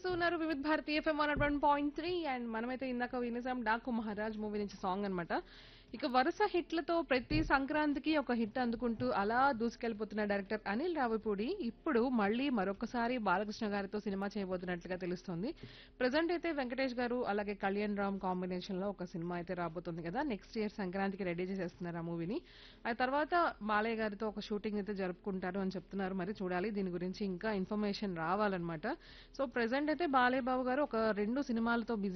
ఉన్నారు Vividha Bharati FM one one point three and మనమైతే ఇందాక వినేసాం డాకు మహారాజ్ మూవీ నుంచి సాంగ్ అన్నమాట ఇక వరుస హిట్లతో ప్రతి సంక్రాంతికి ఒక హిట్ అందుకుంటూ అలా దూసుకెళ్లిపోతున్న డైరెక్టర్ అనిల్ రావిపూడి ఇప్పుడు మళ్ళీ మరొకసారి బాలకృష్ణ గారితో సినిమా చేయబోతున్నట్లుగా తెలుస్తోంది ప్రజెంట్ అయితే వెంకటేష్ గారు అలాగే కళ్యాణ్ రామ్ కాంబినేషన్ లో ఒక సినిమా అయితే రాబోతుంది కదా నెక్స్ట్ ఇయర్ సంక్రాంతికి రెడీ చేసేస్తున్నారు ఆ మూవీని ఆ తర్వాత బాలయ్య గారితో ఒక షూటింగ్ అయితే జరుపుకుంటారు అని చెప్తున్నారు మరి చూడాలి దీని గురించి ఇంకా ఇన్ఫర్మేషన్ రావాలన్నమాట సో ప్రెసెంట్ అయితే బాలయ్య బాబు గారు ఒక రెండు సినిమాలతో బిజీ